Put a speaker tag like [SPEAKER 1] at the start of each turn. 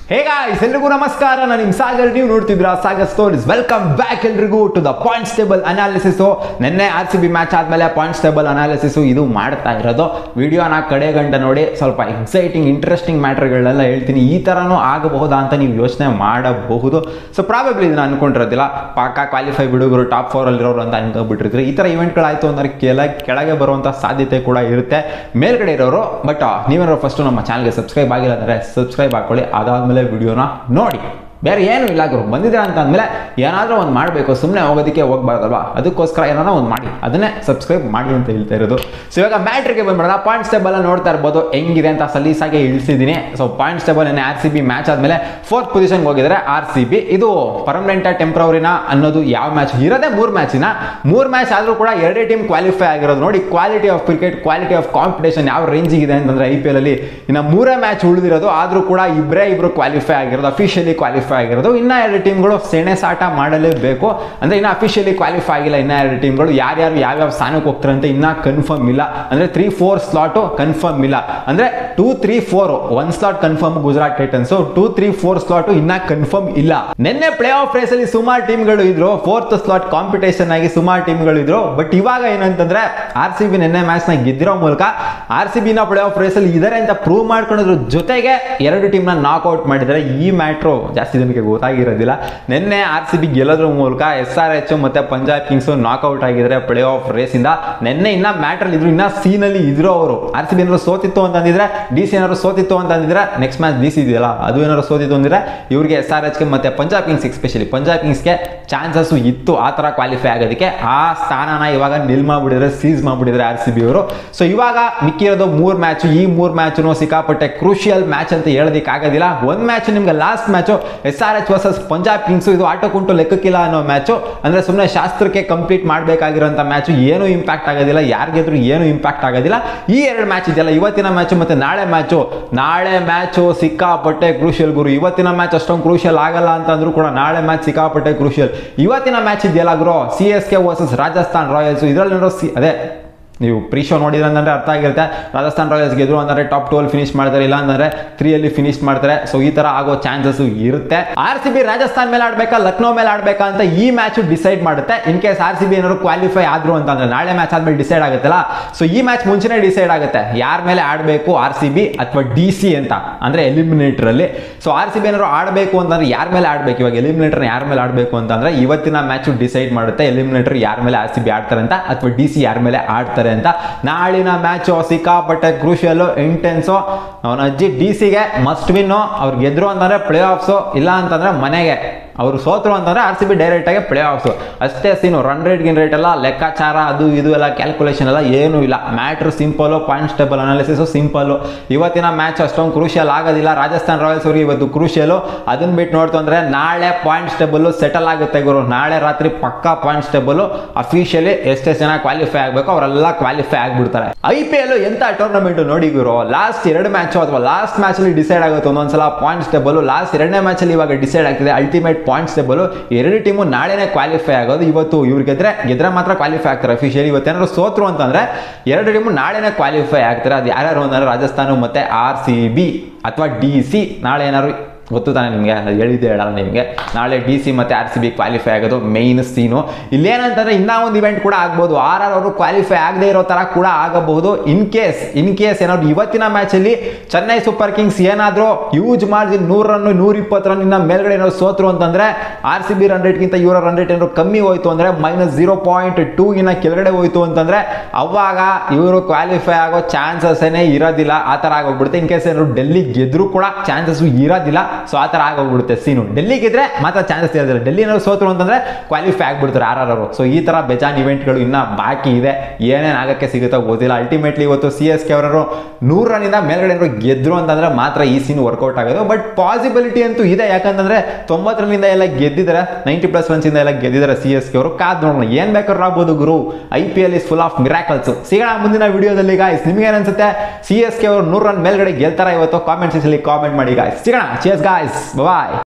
[SPEAKER 1] hey guys ಎಲ್ರಿಗೂ ನಮಸ್ಕಾರ ನಾನು ನಿಮ್ ಸಾಗರ್ ನೀವು ನೋಡ್ತಿದ್ರ ಸಾಗರ್ ಸ್ಟೋರೀಸ್ ವೆಲ್ಕಮ್ ಬ್ಯಾಕ್ ಎಲ್ರಿಗೂ to the points table analysis ನಿನ್ನೆ ಆರ್ ಸಿ ಬಿ ಮ್ಯಾಚ್ ಆದ್ಮೇಲೆ ಪಾಯಿಂಟ್ಸ್ ಟೇಬಲ್ ಅನಾಲಿಸಿಸ್ ಇದು ಮಾಡ್ತಾ ಇರೋದು ವಿಡಿಯೋನ ಕಡೆ ಗಂಟ ನೋಡಿ ಸ್ವಲ್ಪ ಎಕ್ಸೈಟಿಂಗ್ ಇಂಟ್ರೆಸ್ಟಿಂಗ್ ಮ್ಯಾಟರ್ಗಳನ್ನೆಲ್ಲ ಹೇಳ್ತೀನಿ ಈ ಥರನೂ ಆಗಬಹುದಾ ಅಂತ ನೀವು ಯೋಚನೆ ಮಾಡಬಹುದು ಸೊ ಪ್ರಾಬಬ್ಲಿ ಇದನ್ನ ಅನ್ಕೊಂಡಿರೋದಿಲ್ಲ ಪಾಕ ಕ್ವಾಲಿಫೈ ಬಿಡುಗರು ಟಾಪ್ ಫೋರ್ ಅಲ್ಲಿರೋರು ಅಂತ ಅನ್ಕೊಂಡ್ಬಿಟ್ಟಿರ್ತೀರಿ ಈ ಥರ ಇವೆಂಟ್ಗಳಾಯ್ತು ಅಂದ್ರೆ ಕೆಲ ಕೆಳಗೆ ಬರುವಂಥ ಸಾಧ್ಯತೆ ಕೂಡ ಇರುತ್ತೆ ಮೇಲ್ಗಡೆ ಇರೋರು ಬಟ್ ನೀವೇನಾದ್ರು ಫಸ್ಟ್ ನಮ್ಮ ಚಾನಲ್ಗೆ ಸಬ್ಸ್ಕ್ರೈಬ್ ಆಗಿಲ್ಲ ಅಂದರೆ ಸಬ್ಸ್ಕ್ರೈಬ್ ಹಾಕೊಳ್ಳಿ ಅದಾದ್ಮೇಲೆ ವಿಡಿಯೋನ ನೋಡಿ ಬೇರೆ ಏನು ಇಲ್ಲ ಗುರು ಬಂದಿದ್ದೀರಾ ಅಂತ ಅಂದಮೇಲೆ ಏನಾದರೂ ಒಂದು ಮಾಡಬೇಕು ಸುಮ್ಮನೆ ಹೋಗೋದಕ್ಕೆ ಹೋಗ್ಬಾರ್ದಲ್ವಾ ಅದಕ್ಕೋಸ್ಕರ ಏನಾರ ಒಂದು ಮಾಡಿ ಅದನ್ನೇ ಸಬ್ಸ್ಕ್ರೈಬ್ ಮಾಡಿ ಅಂತ ಹೇಳ್ತಾ ಇರೋದು ಸೊ ಇವಾಗ ಮ್ಯಾಟ್ರಿಗೆ ಬಂದ್ಬಿಡೋಣ ಪಾಯಿಂಟ್ಸ್ ಟೇಬಲ್ ನೋಡ್ತಾ ಇರ್ಬೋದು ಹೆಂಗಿದೆ ಅಂತ ಸಲೀಸಾಗಿ ಇಳಿಸಿದ್ದೀನಿ ಸೊ ಪಾಯಿಂಟ್ಸ್ ಟೇಬಲ್ ಏನೇ ಆರ್ ಸಿ ಬಿ ಮ್ಯಾಚ್ ಆದಮೇಲೆ ಫೋರ್ತ್ ಪೊಸಿಷನ್ಗೆ ಹೋಗಿದ್ರೆ ಆರ್ ಸಿ ಬಿ ಇದು ಪರ್ಮನೆಂಟ ಟೆಂಪ್ರವರಿನ ಅನ್ನೋದು ಯಾವ ಮ್ಯಾಚ್ ಇರೋದೇ ಮೂರು ಮ್ಯಾಚಿನ ಮೂರು ಮ್ಯಾಚ್ ಆದರೂ ಕೂಡ ಎರಡೇ ಟೀಮ್ ಕ್ವಾಲಿಫೈ ಆಗಿರೋದು ನೋಡಿ quality of cricket quality of competition ಯಾವ ರೇಂಜಿಗೆ ಇದೆ ಅಂತಂದ್ರೆ ಐ ಪಿ ಎಲ್ ಅಲ್ಲಿ ಇನ್ನು ಮೂರೇ ಮ್ಯಾಚ್ ಉಳಿದಿರೋದು ಆದರೂ ಕೂಡ ಇಬ್ಬರೇ ಇಬ್ಬರು ಕ್ವಾಲಿಫೈ ಆಗಿರೋದು ಅಫಿಷಿಯಲಿ ಕ್ವಾಲಿಫೈ ಆಗಿರೋದು ಇನ್ನ ಎರಡು ಟೀಮ್ಗಳು ಸೆಣೆ ಸಾಟ ಮಾಡಲೇಬೇಕು ಅಂದ್ರೆ ಇನ್ನ ಅಫಿಷಿಯಲಿ ಕ್ವಾಲಿಫೈ ಆಗಿಲ್ಲ ಇನ್ನ ಎರಡು ಟೀಮ್ಗಳು ಯಾರ್ಯಾರು ಯಾವ್ಯಾವ ಸ್ಥಾನಕ್ಕೆ ಹೋಗ್ತಾರೆ ಅಂತ ಇನ್ನ ಕನ್ಫರ್ಮ್ ಇಲ್ಲ ಅಂದ್ರೆ ತ್ರೀ ಫೋರ್ ಸ್ಲಾಟು ಕನ್ಫರ್ಮ್ ಇಲ್ಲ ಅಂದ್ರೆ two three four one slot confirm Gujarat Titans two three four slot ಇನ್ನ ಕನ್ಫರ್ಮ್ ಇಲ್ಲ ನಿನ್ನೆ ಪ್ಲೇ ಆಫ್ ರೇಸ್ ಅಲ್ಲಿ ಸುಮಾರು ಟೀಮ್ಗಳು ಇದ್ರು ಫೋರ್ತ್ ಸ್ಲಾಟ್ ಕಾಂಪಿಟೇಷನ್ ಆಗಿ ಸುಮಾರು ಟೀಮ್ಗಳು ಇದ್ರು ಬಟ್ ಇವಾಗ ಏನಂತಂದ್ರೆ ಆರ್ ಸಿ ಬಿ ನಿನ್ನೆ ಮ್ಯಾಚ್ ನ ಗೆದ್ದಿರೋ ಮೂಲಕ ಆರ್ ಸಿ ಬಿನ ಪ್ಲೇ ಆಫ್ ರೇಸ್ ಅಲ್ಲಿ ಇದಾರೆ ಅಂತ ಪ್ರೂವ್ ಮಾಡ್ಕೊಳ್ಳೋದ್ರ ಜೊತೆಗೆ ಎರಡು ಟೀಮ್ ನ ನಾಕ್ಔಟ್ ಮಾಡಿದ್ದಾರೆ ಈ ಮ್ಯಾಟ್ರು ಜಾಸ್ತಿ ಜನಕ್ಕೆ ಗೊತ್ತಾಗಿರೋದಿಲ್ಲ ನಿನ್ನೆ ಆರ್ ಸಿ ಬಿ ಗೆಲ್ಲೋದ್ರ ಮೂಲಕ ಎಸ್ ಆರ್ ಎಚ್ ಮತ್ತೆ ಪಂಜಾಬ್ ಕಿಂಗ್ಸ್ ನಾಕ್ಔಟ್ ಆಗಿದ್ದಾರೆ ಪ್ಲೇ ಆಫ್ ರೇಸ್ ಇಂದ ನಿನ್ನೆ ಇನ್ನ ಮ್ಯಾಟರ್ ಇದ್ರು ಇನ್ನ ಸೀನ್ ಅಲ್ಲಿ ಇದ್ರು ಅವರು ಆರ್ ಸಿ ಬಿ ಏನಾದ್ರು ಸೋತಿತ್ತು ಅಂತಂದಿದ್ರೆ ಡಿ ಸಿ ಏನಾದ್ರು ಸೋತಿತ್ತು ಅಂತಂದಿದ್ರೆ ನೆಕ್ಸ್ಟ್ ಮ್ಯಾಚ್ ಡಿ ಸಿ ಇದೆಯಲ್ಲ ಅದು ಏನಾದ್ರು ಸೋತಿತ್ತು ಅಂದ್ರೆ ಇವ್ರಿಗೆ ಎಸ್ ಆರ್ ಎಚ್ಗೆ ಮತ್ತೆ ಪಂಜಾಬ್ ಕಿಂಗ್ಸ್ ಎಸ್ಪೆಷಲಿ ಪಂಜಾಬ್ ಕಿಂಗ್ಸ್ಗೆ ಚಾನ್ಸಸ್ ಇತ್ತು ಆ ತರ ಕ್ವಾಲಿಫೈ ಆಗೋದಕ್ಕೆ ಆ ಸ್ಥಾನನ ಇವಾಗ ನಿಲ್ ಮಾಡ್ಬಿಟ್ಟಿದ್ರೆ ಸೀಸ್ ಮಾಡ್ಬಿಟ್ಟಿದ್ರೆ ಆರ್ ಸಿ ಬಿ ಅವರು ಸೊ ಇವಾಗ ಮಿಕ್ಕಿರೋದು ಮೂರ್ ಮ್ಯಾಚ್ ಈ ಮೂರ್ ಮ್ಯಾಚ್ ಸಿಕ್ಕಾಪಟ್ಟೆ ಕ್ರೂಷಿಯಲ್ ಮ್ಯಾಚ್ ಅಂತ ಹೇಳೋದಕ್ಕೆ ಆಗೋದಿಲ್ಲ ಒಂದ್ ಮ್ಯಾಚ್ ನಿಮ್ಗೆ last match S R H versus Punjab Kings ಇದು ಆಟಕ್ಕುಂಟು ಲೆಕ್ಕಕ್ಕಿಲ್ಲ ಅನ್ನೋ ಮ್ಯಾಚು ಅಂದ್ರೆ ಸುಮ್ಮನೆ ಶಾಸ್ತ್ರಕ್ಕೆ ಕಂಪ್ಲೀಟ್ ಮಾಡಬೇಕಾಗಿರೋಂಥ ಮ್ಯಾಚು ಏನು ಇಂಪ್ಯಾಕ್ಟ್ ಆಗೋದಿಲ್ಲ ಯಾರಿಗೆದ್ರು ಏನು ಇಂಪ್ಯಾಕ್ಟ್ ಆಗೋದಿಲ್ಲ ಈ ಎರಡು ಮ್ಯಾಚ್ ಇದೆಯಲ್ಲ ಇವತ್ತಿನ ಮ್ಯಾಚು ಮತ್ತೆ ನಾಳೆ ಮ್ಯಾಚು ನಾಳೆ ಮ್ಯಾಚು ಸಿಕ್ಕಾಪಟ್ಟೆ ಕ್ರೂಷಿಯಲ್ ಗುರು ಇವತ್ತಿನ ಮ್ಯಾಚ್ ಅಷ್ಟೊಂದು ಕ್ರೂಷಿಯಲ್ ಆಗಲ್ಲ ಅಂತಂದ್ರೂ ಕೂಡ ನಾಳೆ ಮ್ಯಾಚ್ ಸಿಕ್ಕಾಪಟ್ಟೆ ಕ್ರೂಷಿಯಲ್ ಇವತ್ತಿನ ಮ್ಯಾಚ್ ಇದೆಯಲ್ಲ ಗುರು C S K versus Rajasthan Royals ಇದರಲ್ಲಿ ಸಿ ಅದೇ ನೀವು ಪ್ರೀ ಶೋ ನೋಡಿದ್ರೆ ಅಂತಂದ್ರೆ ಅರ್ಥ ಆಗಿರುತ್ತೆ ರಾಜಸ್ಥಾನ್ ರಾಯಲ್ಸ್ ಗೆದ್ರು ಅಂತಂದ್ರೆ ಟಾಪ್ ಟು ಅಲ್ಲಿ ಫಿನಿಶ್ ಮಾಡ್ತಾರೆ ಇಲ್ಲ ಅಂತಂದ್ರೆ ತ್ರೀ ಅಲ್ಲಿ ಫಿನಿಶ್ ಮಾಡ್ತಾರೆ ಸೊ ಈ ತರ ಆಗೋ ಚಾನ್ಸಸ್ ಇರುತ್ತೆ ಆರ್ ಸಿ ಬಿ ರಾಜಸ್ಥಾನ್ ಮೇಲೆ ಆಡ್ಬೇಕಾ ಲಕ್ನೋ ಮೇಲೆ ಆಡ್ಬೇಕಾ ಅಂತ ಈ ಮ್ಯಾಚ್ ಡಿಸೈಡ್ ಮಾಡುತ್ತೆ in case R C B ಏನಾದ್ರು ಕ್ವಾಲಿಫೈ ಆದ್ರು ಅಂತಂದ್ರೆ ನಾಳೆ ಮ್ಯಾಚ್ ಆದ್ಮೇಲೆ ಡಿಸೈಡ್ ಆಗುತ್ತಲ್ಲ ಸೊ ಈ ಮ್ಯಾಚ್ ಮುಂಚೆನೇ ಡಿಸೈಡ್ ಆಗುತ್ತೆ ಯಾರ ಮೇಲೆ ಆಡಬೇಕು ಆರ್ ಸಿ ಬಿ ಅಥವಾ ಡಿ ಸಿ ಅಂತ ಅಂದ್ರೆ ಎಲಿಮಿನೇಟರ್ ಅಲ್ಲಿ ಸೊ ಆರ್ ಸಿ ಬಿ ಏನಾದ್ರು ಆಡಬೇಕು ಅಂತಂದ್ರೆ ಯಾರ ಮೇಲೆ ಆಡ್ಬೇಕು ಇವಾಗ ಎಲಿಮಿನೇಟರ್ ಯಾರ ಮೇಲೆ ಆಡಬೇಕು ಅಂತಂದ್ರೆ ಇವತ್ತಿನ ಮ್ಯಾಚ್ ಡಿಸೈಡ್ ಮಾಡುತ್ತೆ ಎಲಿಮಿನೇಟರ್ ಯಾರ ಮೇಲೆ ಆರ್ ಸಿ ಬಿ ಆಡ್ತಾರೆ ಅಂತ ಅಥವಾ ಡಿ ಸಿ ಯಾರ ಮೇಲೆ ಆಡ್ತಾರೆ ಅಂತ ನಾಳಿನ ಮ್ಯಾಚ್ ಸಿಕ್ಕಾಪಟ್ಟೆ ಕ್ರೂಷಿಯಲ್ ಇಂಟೆನ್ಸು ಅವನ ಅಜ್ಜಿ ಡಿ ಸಿಗೆ ಮಸ್ಟ್ ವಿನ್ ಅವ್ರು ಗೆದ್ರು ಅಂತಂದ್ರೆ ಪ್ಲೇ ಆಫ್ಸು ಇಲ್ಲ ಅಂತಂದ್ರೆ ಮನೆಗೆ ಅವರು ಸೋತರು ಅಂತಂದ್ರೆ ಆರ್ ಸಿ ಬಿ ಡೈರೆಕ್ಟ್ ಆಗಿ ಪ್ಲೇ ಆಫ್ಸು ಅಷ್ಟೇ ಸೀನು ರನ್ ರೇಟ್ ಗಿನ್ ರೇಟ್ ಎಲ್ಲ ಲೆಕ್ಕಾಚಾರ ಅದು ಇದು ಎಲ್ಲ ಕ್ಯಾಲ್ಕುಲೇಷನ್ ಎಲ್ಲ ಏನೂ ಇಲ್ಲ matter simple points table analysis simple ಇವತ್ತಿನ ಮ್ಯಾಚ್ ಅಷ್ಟೊಂದು ಕ್ರೂಷಿಯಲ್ ಆಗೋದಿಲ್ಲ ರಾಜಸ್ಥಾನ್ ರಾಯಲ್ಸ್ ಅವ್ರಿಗೆ ಇವತ್ತು ಕ್ರೂಷಿಯಲು ಅದನ್ನ ಬಿಟ್ಟು ನೋಡ್ತು ಅಂದ್ರೆ ನಾಳೆ ಪಾಯಿಂಟ್ಸ್ ಟೇಬಲ್ ಸೆಟಲ್ ಆಗುತ್ತೆ ಗುರು ನಾಳೆ ರಾತ್ರಿ ಪಕ್ಕಾ ಪಾಯಿಂಟ್ಸ್ ಟೇಬಲ್ ಅಫಿಷಿಯಲಿ ಎಷ್ಟೆಷ್ಟು ಜನ ಕ್ವಾಲಿಫೈ ಆಗಬೇಕು ಅವರೆಲ್ಲ ಕ್ವಾಲಿಫೈ ಆಗ್ಬಿಡ್ತಾರೆ ಐ ಪಿ ಎಲ್ ಎಂತ ಟೂರ್ನಮೆಂಟ್ ನೋಡಿ ಗುರು ಲಾಸ್ಟ್ ಎರಡು ಮ್ಯಾಚ್ ಅಥವಾ ಲಾಸ್ಟ್ ಮ್ಯಾಚ್ ಅಲ್ಲಿ ಡಿಸೈಡ್ ಆಗುತ್ತೆ ಒಂದೊಂದ್ಸಲ ಪಾಯಿಂಟ್ಸ್ ಟೇಬಲ್ ಲಾಸ್ಟ್ ಎರಡನೇ ಮ್ಯಾಚ್ ಅಲ್ಲಿ ಇವಾಗ ಡಿಸೈಡ್ ಆಗ್ತಿದೆ ಅಲ್ಟಿಮೇಟ್ ಪಾಯಿಂಟ್ಸ್ ಟೇಬಲ್ ಎರಡು ಟೀಮು ನಾಳೆನೇ ಕ್ವಾಲಿಫೈ ಆಗೋದು ಇವತ್ತು ಇವ್ರು ಗೆದ್ರೆ ಗೆದ್ರೆ ಮಾತ್ರ ಕ್ವಾಲಿಫೈ ಆಗ್ತಾರೆ ಅಫಿಷಿಯಲಿ ಇವತ್ತೇನಾದ್ರು ಸೋತ್ರು ಅಂತಂದ್ರೆ ಎರಡು ಟೀಮು ನಾಳೆನೇ ಕ್ವಾಲಿಫೈ ಆಗ್ತಾರೆ ಅದು ಯಾರ್ಯಾರು ಅಂದ್ರೆ ರಾಜಸ್ಥಾನ ಮತ್ತೆ ಆರ್ ಸಿ ಬಿ ಅಥವಾ ಡಿ ಸಿ ನಾಳೆ ಏನಾದ್ರು ಗೊತ್ತು ತಾನೆ ನಿಮಗೆ ಹೇಳಿದ್ದೆ ಹೇಳಲ್ಲ ನಿಮಗೆ ನಾಳೆ ಡಿ ಸಿ ಮತ್ತೆ ಆರ್ ಸಿ ಬಿ ಕ್ವಾಲಿಫೈ ಆಗೋದು ಮೇಯ್ನ್ ಸೀನು ಇಲ್ಲೇನಂತಂದ್ರೆ ಇನ್ನೂ ಒಂದು ಇವೆಂಟ್ ಕೂಡ ಆಗ್ಬೋದು ಆರ್ ಆರ್ ಅವರು ಕ್ವಾಲಿಫೈ ಆಗದೆ ಇರೋ ತರ ಕೂಡ ಆಗಬಹುದು ಇನ್ ಕೇಸ್ ಇನ್ ಕೇಸ್ ಏನಾದ್ರು ಇವತ್ತಿನ ಮ್ಯಾಚಲ್ಲಿ ಚೆನ್ನೈ ಸೂಪರ್ ಕಿಂಗ್ಸ್ ಏನಾದರೂ ಯೂಸ್ ಮಾರ್ಜಿನ್ ನೂರು ರನ್ ನೂರ ಇಪ್ಪತ್ತು ರನ್ನಿಂದ ಮೇಲ್ಗಡೆ ಏನಾದ್ರು ಸೋತ್ರು ಅಂತಂದ್ರೆ ಆರ್ ಸಿ ಬಿ ರನ್ ರೇಟ್ಗಿಂತ ಇವರ ರನ್ ರೇಟ್ ಏನಾದ್ರು ಕಮ್ಮಿ ಹೋಯ್ತು ಅಂದ್ರೆ ಮೈನಸ್ ಜೀರೋ ಪಾಯಿಂಟ್ ಟೂ ಇನ್ನ ಕೆಳಗಡೆ ಹೋಯ್ತು ಅಂತಂದ್ರೆ ಅವಾಗ ಇವರು ಕ್ವಾಲಿಫೈ ಆಗೋ ಚಾನ್ಸಸ್ ಏನೇ ಇರೋದಿಲ್ಲ ಆ ತರ ಆಗೋಗ್ಬಿಡುತ್ತೆ ಇನ್ ಕೇಸ್ ಏನಾದ್ರು ಡೆಲ್ಲಿ ಗೆದ್ರು ಕೂಡ ಚಾನ್ಸಸ್ ಇರೋದಿಲ್ಲ ಸೊ ಆ ತರ ಆಗೋಗ್ಬಿಡುತ್ತೆ ಸೀನು ಡೆಲ್ಲಿ ಗೆದ್ರೆ ಮಾತ್ರ ಚಾನ್ಸಸ್ ಇರೋದಿಲ್ಲ ಡೆಲ್ಲಿ ಏನಾದ್ರು ಸೋತರು ಅಂತಂದ್ರೆ ಕ್ವಾಲಿಫೈ ಆಗ್ಬಿಡ್ತಾರೆ ಆರ್ ಆರ್ ಅವರು ಸೊ ಈ ತರ ಬೇಜಾನ್ ಇವೆಂಟ್ಗಳು ಇನ್ನ ಬಾಕಿ ಇದೆ ಏನೇನು ಆಗಕ್ಕೆ ಸಿಗುತ್ತೋ ಗೊತ್ತಿಲ್ಲ ಅಲ್ಟಿಮೇಟ್ಲಿ ಇವತ್ತು ಸಿ ಎಸ್ ಕೆ ಅವರವರು ನೂರು ರನ್ನಿಂದ ಮೇಲ್ಗಡೆ ಏನಾದ್ರು ಗೆದ್ರು ಅಂತಂದ್ರೆ ಮಾತ್ರ ಈ ಸೀನ್ ವರ್ಕೌಟ್ ಆಗೋದು ಬಟ್ ಪಾಸಿಬಿಲಿಟಿ ಅಂತೂ ಇದೆ ಯಾಕಂತಂದ್ರೆ ತೊಂಬತ್ತರಿಂದ ಎಲ್ಲ ಗೆದ್ದಿದ್ದಾರೆ ನೈಂಟಿ ಪ್ಲಸ್ ರನ್ಸ್ ಇಂದ ಎಲ್ಲ ಗೆದ್ದಿದ್ದಾರೆ ಸಿ ಎಸ್ ಕೆ ಅವರು ಕಾದ್ ನೋಡೋಣ ಏನ್ ಬೇಕಾದ್ರೂ ಆಗ್ಬೋದು ಗುರು I P L is full of miracles ಸಿಗೋಣ ಮುಂದಿನ ವಿಡಿಯೋದಲ್ಲಿ ಗಾಯ್ಸ್ ನಿಮ್ಗೆ ಏನನ್ಸುತ್ತೆ ಸಿ ಎಸ್ ಕೆ ಅವರು ನೂರು ರನ್ ಮೇಲ್ಗಡೆ ಗೆಲ್ತಾರ ಇವತ್ತು ಕಾಮೆಂಟ್ಸ್ ಅಲ್ಲಿ ಕಾಮೆಂಟ್ ಮಾಡಿ ಗಾಯ್ಸ್ ಸಿಗೋಣ ಚಿಯರ್ಸ್ ಗಾಯ್ಸ್ ಬಾಯ್